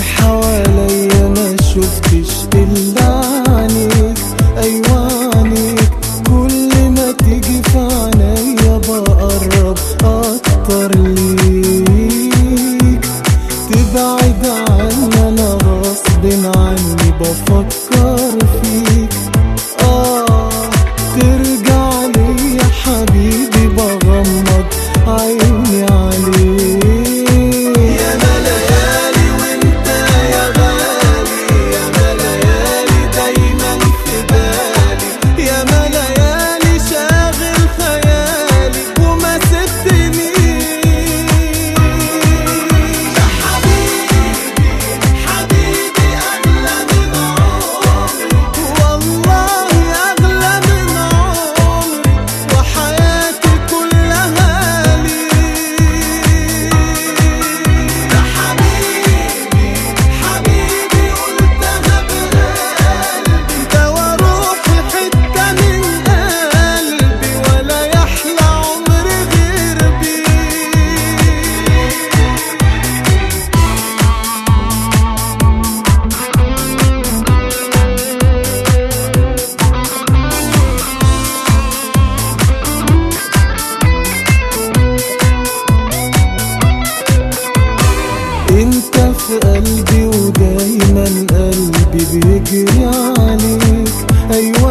غير حواليا ما شفتش الا عينيك ايوه عينيك كل ما تيجي في عينيا بقرب اكتر ليك تبعد عني انا غصب عني بفكر فيك اه ترجع لي يا حبيبي بغمض عيني عليك يا ليالي وانت يا غالي يا ليالي دايما في بالي يا ليالي شاغل خيالي وما سبتنيش يا حبيبي حبيبي اغلى من عمري والله اغلى من عمري وحياتي كلها ليك يا حبيبي حبيبي قلتها بقلبي دوا روحي حتة من قلبي ولا يحلى عمري غير بيك انت في قلبي ودايما قلبي بيجري عليك ايوه